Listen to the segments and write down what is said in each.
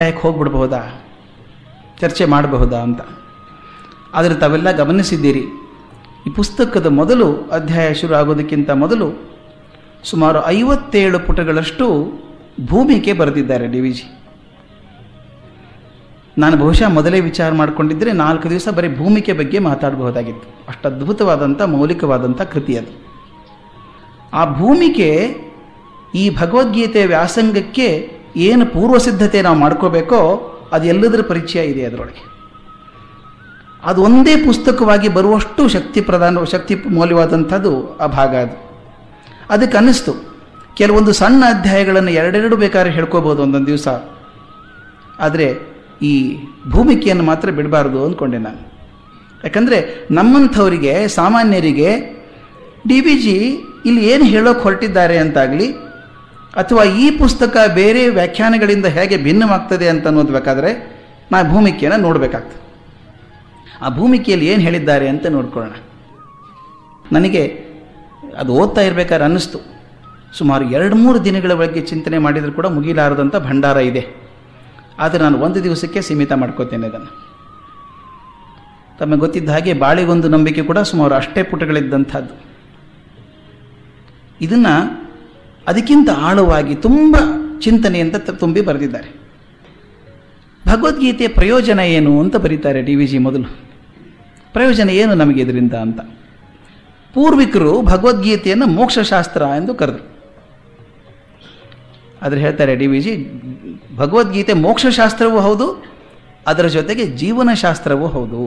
ಯಾಕೆ ಹೋಗ್ಬಿಡ್ಬಹುದಾ ಚರ್ಚೆ ಮಾಡಬಹುದಾ ಅಂತ ಆದರೆ ತಾವೆಲ್ಲ ಗಮನಿಸಿದ್ದೀರಿ ಈ ಪುಸ್ತಕದ ಮೊದಲು ಅಧ್ಯಾಯ ಶುರು ಆಗೋದಕ್ಕಿಂತ ಮೊದಲು ಸುಮಾರು ಐವತ್ತೇಳು ಪುಟಗಳಷ್ಟು ಭೂಮಿಕೆ ಬರೆದಿದ್ದಾರೆ ಡಿ ವಿ ಜಿ ನಾನು ಬಹುಶಃ ಮೊದಲೇ ವಿಚಾರ ಮಾಡಿಕೊಂಡಿದ್ದರೆ ನಾಲ್ಕು ದಿವಸ ಬರೀ ಭೂಮಿಕೆ ಬಗ್ಗೆ ಮಾತಾಡಬಹುದಾಗಿತ್ತು ಅಷ್ಟು ಅದ್ಭುತವಾದಂಥ ಮೌಲಿಕವಾದಂಥ ಕೃತಿ ಅದು ಆ ಭೂಮಿಕೆ ಈ ಭಗವದ್ಗೀತೆಯ ವ್ಯಾಸಂಗಕ್ಕೆ ಏನು ಪೂರ್ವ ಸಿದ್ಧತೆ ನಾವು ಮಾಡ್ಕೋಬೇಕೋ ಅದು ಎಲ್ಲದರ ಪರಿಚಯ ಇದೆ ಅದರೊಳಗೆ ಅದು ಒಂದೇ ಪುಸ್ತಕವಾಗಿ ಬರುವಷ್ಟು ಶಕ್ತಿ ಪ್ರಧಾನ ಶಕ್ತಿ ಮೌಲ್ಯವಾದಂಥದ್ದು ಆ ಭಾಗ ಅದು ಅದಕ್ಕೆ ಅನ್ನಿಸ್ತು ಕೆಲವೊಂದು ಸಣ್ಣ ಅಧ್ಯಾಯಗಳನ್ನು ಎರಡೆರಡು ಬೇಕಾದ್ರೆ ಹೇಳ್ಕೋಬೋದು ಒಂದೊಂದು ದಿವಸ ಆದರೆ ಈ ಭೂಮಿಕೆಯನ್ನು ಮಾತ್ರ ಬಿಡಬಾರ್ದು ಅಂದ್ಕೊಂಡೆ ನಾನು ಯಾಕಂದರೆ ನಮ್ಮಂಥವರಿಗೆ ಸಾಮಾನ್ಯರಿಗೆ ಡಿ ಬಿ ಜಿ ಇಲ್ಲಿ ಏನು ಹೇಳೋಕೆ ಹೊರಟಿದ್ದಾರೆ ಅಂತಾಗಲಿ ಅಥವಾ ಈ ಪುಸ್ತಕ ಬೇರೆ ವ್ಯಾಖ್ಯಾನಗಳಿಂದ ಹೇಗೆ ಭಿನ್ನವಾಗ್ತದೆ ಅಂತ ಅನ್ನೋದು ಬೇಕಾದರೆ ನಾ ಭೂಮಿಕೆಯನ್ನು ನೋಡಬೇಕಾಗ್ತದೆ ಆ ಭೂಮಿಕೆಯಲ್ಲಿ ಏನು ಹೇಳಿದ್ದಾರೆ ಅಂತ ನೋಡ್ಕೊಳ್ಳೋಣ ನನಗೆ ಅದು ಓದ್ತಾ ಇರಬೇಕಾದ್ರೆ ಅನ್ನಿಸ್ತು ಸುಮಾರು ಎರಡು ಮೂರು ದಿನಗಳ ಬಗ್ಗೆ ಚಿಂತನೆ ಮಾಡಿದರೂ ಕೂಡ ಮುಗಿಲಾರದಂಥ ಭಂಡಾರ ಇದೆ ಆದರೆ ನಾನು ಒಂದು ದಿವಸಕ್ಕೆ ಸೀಮಿತ ಮಾಡ್ಕೋತೇನೆ ಅದನ್ನು ತಮಗೆ ಗೊತ್ತಿದ್ದ ಹಾಗೆ ಬಾಳಿಗೊಂದು ನಂಬಿಕೆ ಕೂಡ ಸುಮಾರು ಅಷ್ಟೇ ಪುಟಗಳಿದ್ದಂಥದ್ದು ಇದನ್ನು ಅದಕ್ಕಿಂತ ಆಳವಾಗಿ ತುಂಬ ಚಿಂತನೆಯಿಂದ ತ- ತುಂಬಿ ಬರೆದಿದ್ದಾರೆ ಭಗವದ್ಗೀತೆಯ ಪ್ರಯೋಜನ ಏನು ಅಂತ ಬರೀತಾರೆ ಡಿ ವಿ ಜಿ ಮೊದಲು ಪ್ರಯೋಜನ ಏನು ನಮಗೆ ಇದರಿಂದ ಅಂತ ಪೂರ್ವಿಕರು ಭಗವದ್ಗೀತೆಯನ್ನು ಮೋಕ್ಷಶಾಸ್ತ್ರ ಎಂದು ಕರೆದರು ಆದರೆ ಹೇಳ್ತಾರೆ ಡಿ ವಿ ಜಿ ಭಗವದ್ಗೀತೆ ಮೋಕ್ಷಶಾಸ್ತ್ರವೂ ಹೌದು ಅದರ ಜೊತೆಗೆ ಜೀವನಶಾಸ್ತ್ರವೂ ಹೌದು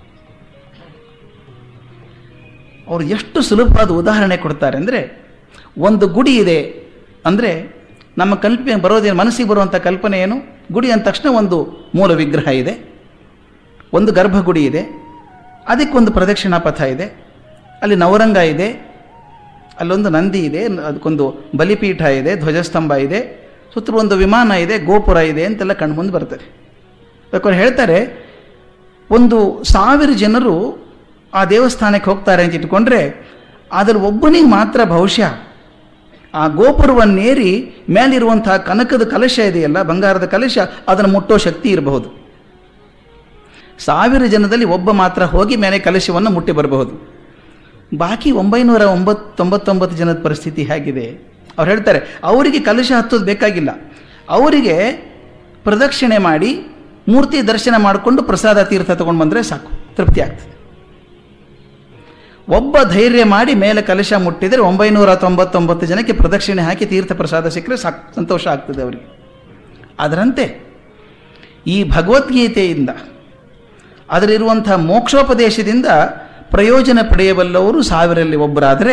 ಅವರು ಎಷ್ಟು ಸುಲಭವಾದ ಉದಾಹರಣೆ ಕೊಡ್ತಾರೆ ಅಂದರೆ ಒಂದು ಗುಡಿ ಇದೆ ಅಂದರೆ ನಮ್ಮ ಕಲ್ಪನೆ ಬರೋದೇನು ಮನಸ್ಸಿಗೆ ಬರುವಂಥ ಕಲ್ಪನೆ ಏನು ಗುಡಿ ಅಂದ ತಕ್ಷಣ ಒಂದು ಮೂಲ ವಿಗ್ರಹ ಇದೆ ಒಂದು ಗರ್ಭಗುಡಿ ಇದೆ ಅದಕ್ಕೊಂದು ಪ್ರದಕ್ಷಿಣಾ ಪಥ ಇದೆ ಅಲ್ಲಿ ನವರಂಗ ಇದೆ ಅಲ್ಲೊಂದು ನಂದಿ ಇದೆ ಅದಕ್ಕೊಂದು ಬಲಿಪೀಠ ಇದೆ ಧ್ವಜಸ್ತಂಭ ಇದೆ ಸುತ್ತಲೂ ಒಂದು ವಿಮಾನ ಇದೆ ಗೋಪುರ ಇದೆ ಅಂತೆಲ್ಲ ಕಣ್ಮುಂದೆ ಬರ್ತದೆ ಬೇಕಾದ್ರೆ ಹೇಳ್ತಾರೆ ಒಂದು ಸಾವಿರ ಜನರು ಆ ದೇವಸ್ಥಾನಕ್ಕೆ ಹೋಗ್ತಾರೆ ಅಂತ ಇಟ್ಕೊಂಡ್ರೆ ಅದರ ಒಬ್ಬನಿಗೆ ಮಾತ್ರ ಬಹುಶಃ ಆ ಗೋಪುರವನ್ನೇರಿ ಮೇಲಿರುವಂತಹ ಕನಕದ ಕಲಶ ಇದೆಯಲ್ಲ ಬಂಗಾರದ ಕಲಶ ಅದನ್ನು ಮುಟ್ಟೋ ಶಕ್ತಿ ಇರಬಹುದು ಸಾವಿರ ಜನದಲ್ಲಿ ಒಬ್ಬ ಮಾತ್ರ ಹೋಗಿ ಮೇಲೆ ಕಲಶವನ್ನು ಮುಟ್ಟಿ ಬರಬಹುದು ಬಾಕಿ ಒಂಬೈನೂರ ಒಂಬತ್ತು ತೊಂಬತ್ತೊಂಬತ್ತು ಜನದ ಪರಿಸ್ಥಿತಿ ಹೇಗಿದೆ ಅವ್ರು ಹೇಳ್ತಾರೆ ಅವರಿಗೆ ಕಲಶ ಹತ್ತೋದು ಬೇಕಾಗಿಲ್ಲ ಅವರಿಗೆ ಪ್ರದಕ್ಷಿಣೆ ಮಾಡಿ ಮೂರ್ತಿ ದರ್ಶನ ಮಾಡಿಕೊಂಡು ಪ್ರಸಾದ ತೀರ್ಥ ತಗೊಂಡು ಬಂದರೆ ಸಾಕು ತೃಪ್ತಿ ಆಗ್ತದೆ ಒಬ್ಬ ಧೈರ್ಯ ಮಾಡಿ ಮೇಲೆ ಕಲಶ ಮುಟ್ಟಿದರೆ ಒಂಬೈನೂರ ತೊಂಬತ್ತೊಂಬತ್ತು ಜನಕ್ಕೆ ಪ್ರದಕ್ಷಿಣೆ ಹಾಕಿ ತೀರ್ಥ ಪ್ರಸಾದ ಸಿಕ್ಕರೆ ಸಾಕು ಸಂತೋಷ ಆಗ್ತದೆ ಅವರಿಗೆ ಅದರಂತೆ ಈ ಭಗವದ್ಗೀತೆಯಿಂದ ಅದರಲ್ಲಿರುವಂಥ ಮೋಕ್ಷೋಪದೇಶದಿಂದ ಪ್ರಯೋಜನ ಪಡೆಯಬಲ್ಲವರು ಸಾವಿರಲ್ಲಿ ಒಬ್ಬರಾದರೆ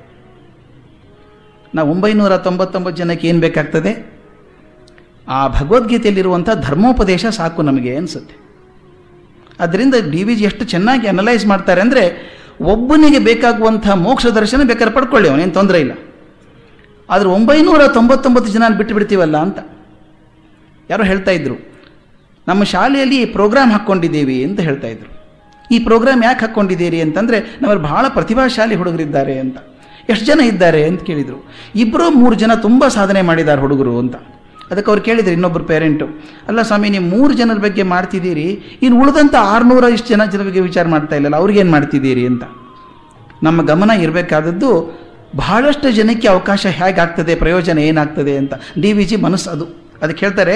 ನಾವು ಒಂಬೈನೂರ ತೊಂಬತ್ತೊಂಬತ್ತು ಜನಕ್ಕೆ ಏನು ಬೇಕಾಗ್ತದೆ ಆ ಭಗವದ್ಗೀತೆಯಲ್ಲಿರುವಂಥ ಧರ್ಮೋಪದೇಶ ಸಾಕು ನಮಗೆ ಅನಿಸುತ್ತೆ ಅದರಿಂದ ಡಿ ವಿ ಜಿ ಎಷ್ಟು ಚೆನ್ನಾಗಿ ಅನಲೈಸ್ ಮಾಡ್ತಾರೆ ಅಂದರೆ ಒಬ್ಬನಿಗೆ ಬೇಕಾಗುವಂಥ ಮೋಕ್ಷ ದರ್ಶನ ಬೇಕಾದ್ರೆ ಪಡ್ಕೊಳ್ಳಿ ಅವನೇನು ತೊಂದರೆ ಇಲ್ಲ ಆದರೆ ಒಂಬೈನೂರ ತೊಂಬತ್ತೊಂಬತ್ತು ಜನ ಬಿಟ್ಟು ಬಿಡ್ತೀವಲ್ಲ ಅಂತ ಯಾರೋ ಹೇಳ್ತಾ ಇದ್ರು ನಮ್ಮ ಶಾಲೆಯಲ್ಲಿ ಪ್ರೋಗ್ರಾಮ್ ಹಾಕ್ಕೊಂಡಿದ್ದೀವಿ ಅಂತ ಹೇಳ್ತಾ ಇದ್ರು ಈ ಪ್ರೋಗ್ರಾಮ್ ಯಾಕೆ ಹಾಕ್ಕೊಂಡಿದ್ದೀರಿ ಅಂತಂದರೆ ನಮ್ಮಲ್ಲಿ ಬಹಳ ಪ್ರತಿಭಾಶಾಲಿ ಹುಡುಗರಿದ್ದಾರೆ ಅಂತ ಎಷ್ಟು ಜನ ಇದ್ದಾರೆ ಅಂತ ಕೇಳಿದರು ಇಬ್ಬರು ಮೂರು ಜನ ತುಂಬ ಸಾಧನೆ ಮಾಡಿದ್ದಾರೆ ಹುಡುಗರು ಅಂತ ಅದಕ್ಕೆ ಅವ್ರು ಕೇಳಿದ್ರು ಇನ್ನೊಬ್ಬರು ಪೇರೆಂಟು ಅಲ್ಲ ಸ್ವಾಮಿ ನೀವು ಮೂರು ಜನರ ಬಗ್ಗೆ ಮಾಡ್ತಿದ್ದೀರಿ ಇನ್ನು ಉಳಿದಂಥ ಆರುನೂರ ಇಷ್ಟು ಜನ ಜನ ಬಗ್ಗೆ ವಿಚಾರ ಮಾಡ್ತಾ ಇಲ್ಲಲ್ಲ ಅವ್ರಿಗೇನು ಮಾಡ್ತಿದ್ದೀರಿ ಅಂತ ನಮ್ಮ ಗಮನ ಇರಬೇಕಾದದ್ದು ಬಹಳಷ್ಟು ಜನಕ್ಕೆ ಅವಕಾಶ ಹೇಗಾಗ್ತದೆ ಪ್ರಯೋಜನ ಏನಾಗ್ತದೆ ಅಂತ ಡಿ ವಿ ಜಿ ಮನಸ್ಸು ಅದು ಅದಕ್ಕೆ ಹೇಳ್ತಾರೆ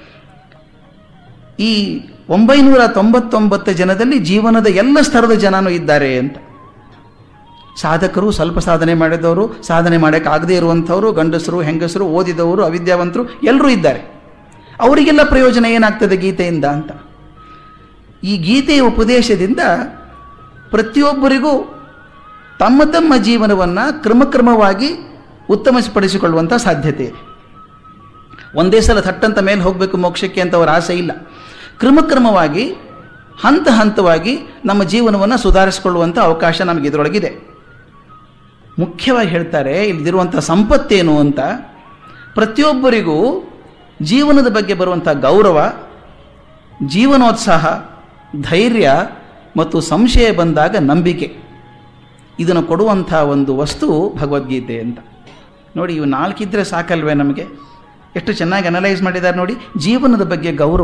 ಈ ಒಂಬೈನೂರ ತೊಂಬತ್ತೊಂಬತ್ತು ಜನದಲ್ಲಿ ಜೀವನದ ಎಲ್ಲ ಸ್ತರದ ಜನನೂ ಇದ್ದಾರೆ ಅಂತ ಸಾಧಕರು ಸ್ವಲ್ಪ ಸಾಧನೆ ಮಾಡಿದವರು ಸಾಧನೆ ಮಾಡೋಕ್ಕಾಗದೇ ಇರುವಂಥವರು ಗಂಡಸರು ಹೆಂಗಸರು ಓದಿದವರು ಅವಿದ್ಯಾವಂತರು ಎಲ್ಲರೂ ಇದ್ದಾರೆ ಅವರಿಗೆಲ್ಲ ಪ್ರಯೋಜನ ಏನಾಗ್ತದೆ ಗೀತೆಯಿಂದ ಅಂತ ಈ ಗೀತೆಯ ಉಪದೇಶದಿಂದ ಪ್ರತಿಯೊಬ್ಬರಿಗೂ ತಮ್ಮ ತಮ್ಮ ಜೀವನವನ್ನು ಕ್ರಮಕ್ರಮವಾಗಿ ಉತ್ತಮಪಡಿಸಿಕೊಳ್ಳುವಂಥ ಸಾಧ್ಯತೆ ಇದೆ ಒಂದೇ ಸಲ ಥಟ್ಟಂತ ಮೇಲೆ ಹೋಗಬೇಕು ಮೋಕ್ಷಕ್ಕೆ ಅಂತ ಅವರ ಆಸೆ ಇಲ್ಲ ಕ್ರಮಕ್ರಮವಾಗಿ ಹಂತ ಹಂತವಾಗಿ ನಮ್ಮ ಜೀವನವನ್ನು ಸುಧಾರಿಸಿಕೊಳ್ಳುವಂಥ ಅವಕಾಶ ನಮಗೆ ಇದರೊಳಗಿದೆ ಮುಖ್ಯವಾಗಿ ಹೇಳ್ತಾರೆ ಇಲ್ಲಿರುವಂಥ ಸಂಪತ್ತೇನು ಅಂತ ಪ್ರತಿಯೊಬ್ಬರಿಗೂ ಜೀವನದ ಬಗ್ಗೆ ಬರುವಂಥ ಗೌರವ ಜೀವನೋತ್ಸಾಹ ಧೈರ್ಯ ಮತ್ತು ಸಂಶಯ ಬಂದಾಗ ನಂಬಿಕೆ ಇದನ್ನು ಕೊಡುವಂಥ ಒಂದು ವಸ್ತು ಭಗವದ್ಗೀತೆ ಅಂತ ನೋಡಿ ಇವು ನಾಲ್ಕಿದ್ರೆ ಸಾಕಲ್ವೇ ನಮಗೆ ಎಷ್ಟು ಚೆನ್ನಾಗಿ ಅನಲೈಸ್ ಮಾಡಿದ್ದಾರೆ ನೋಡಿ ಜೀವನದ ಬಗ್ಗೆ ಗೌರವ